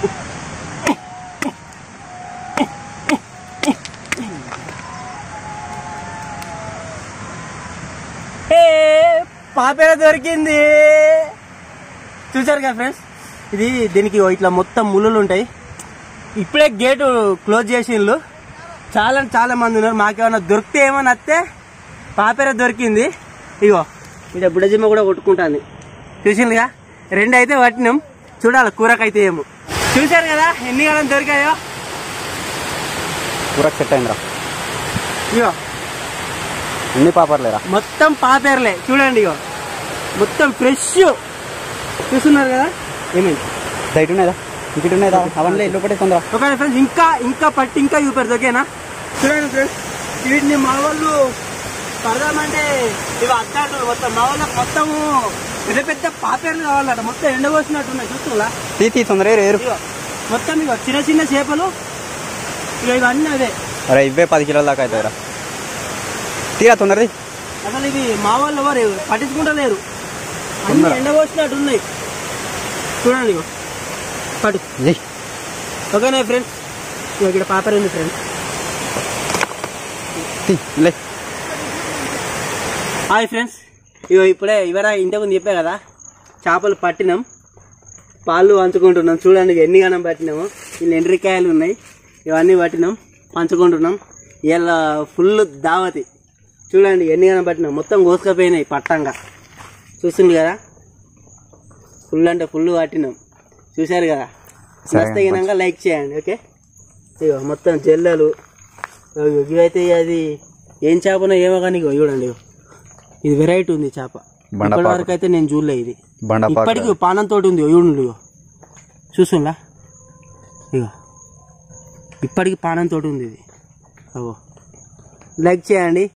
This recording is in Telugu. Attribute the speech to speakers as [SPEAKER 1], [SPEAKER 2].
[SPEAKER 1] ఏ పాపేర దొరికింది చూసారు కదా ఫ్రెండ్స్ ఇది దీనికి ఇట్లా మొత్తం ముళ్ళులు ఉంటాయి ఇప్పుడే గేటు క్లోజ్ చేసిండ్రు చాలా అంటే చాలా మంది ఉన్నారు మాకేమన్నా దొరికితే ఏమన్నా వస్తే పాపేర దొరికింది ఇగో ఇక్కడ బుడజిమ్మ కూడా కొట్టుకుంటుంది చూసిందిగా రెండు అయితే పట్టినాం చూడాలి కూరకైతే ఏమో చూశారు కదా ఎన్ని గడం దొరికాయో
[SPEAKER 2] కూరకు సెట్ అయిందిరా
[SPEAKER 1] ఇగో
[SPEAKER 2] అన్ని పాపర్లేరా
[SPEAKER 1] మొత్తం పాపేర్లే చూడండి ఇగో మొత్తం ఫ్రెష్ చూస్తున్నారు కదా ఏమైంది
[SPEAKER 2] సైట్ ఉన్నదా ఇంకటి ఉన్నదా అవన్నీ లోపటే తొందర
[SPEAKER 1] ఓకే ఫ్రెండ్స్ ఇంకా ఇంకా పట్టి ఇంకా చూపారు ఓకేనా చూడండి ఫ్రెండ్స్ వీటిని మా వాళ్ళు పడదామంటే ఇవి అద్దాడు మొత్తం మా వాళ్ళకి మొత్తము పెద్ద పెద్ద పాపేర్లు కావాలట మొత్తం ఎండబోసినట్టున్నాయి చూస్తున్నా
[SPEAKER 2] తీ తీ తొందర ఏరు ఏరు
[SPEAKER 1] ఇగో మొత్తం ఇగో చిన్న చిన్న చేపలు ఇక ఇవన్నీ అదే
[SPEAKER 2] అరే ఇవే పది కిలోల దాకా అవుతాయిరా తీరా తొందరది
[SPEAKER 1] అసలు ఇవి మా వాళ్ళు ఎవరు పట్టించుకుంటలేరు అన్ని
[SPEAKER 2] తొందర.
[SPEAKER 1] ఎండబోసినట్టు ఉన్నాయి చూడండి ఇగో పట్టు
[SPEAKER 2] జై
[SPEAKER 1] ఓకేనా ఫ్రెండ్స్ ఇగో ఇక్కడ పాపర్ ఉంది ఫ్రెండ్స్
[SPEAKER 2] తీ లే
[SPEAKER 1] హాయ్ ఫ్రెండ్స్ ఇగో ఇప్పుడే ఇవరా ఇంతకుముందు చెప్పా కదా చేపలు పట్టినాం పాలు పంచుకుంటున్నాం చూడండి ఎన్ని గణం పట్టినాము వీళ్ళు ఎండ్రికాయలు ఉన్నాయి ఇవన్నీ పట్టినాం పంచుకుంటున్నాం ఇలా ఫుల్ దావతి చూడండి ఎన్ని గణం పట్టినాం మొత్తం కోసుకపోయినాయి పట్టంగా చూస్తుంది కదా ఫుల్ అంటే ఫుల్ పట్టినాం చూశారు కదా
[SPEAKER 2] సరే,
[SPEAKER 1] నచ్చితే లైక్ చేయండి ఓకే ఇగో మొత్తం జల్లలు ఇగో ఇవైతే అది ఏం చేపనో ఏమో కానీ ఇగో చూడండి ఇగో ఇది వెరైటీ ఉంది చేప
[SPEAKER 2] బండపాకు.
[SPEAKER 1] ఇప్పటి వరకు అయితే నేను చూడలే ఇది
[SPEAKER 2] బండపాకు.
[SPEAKER 1] ఇప్పటికి పానం తోటి ఉంది చూడండి ఇగో చూస్తుందా ఇగో ఇప్పటికి పానం తోటి ఉంది ఇది అగో లైక్ చేయండి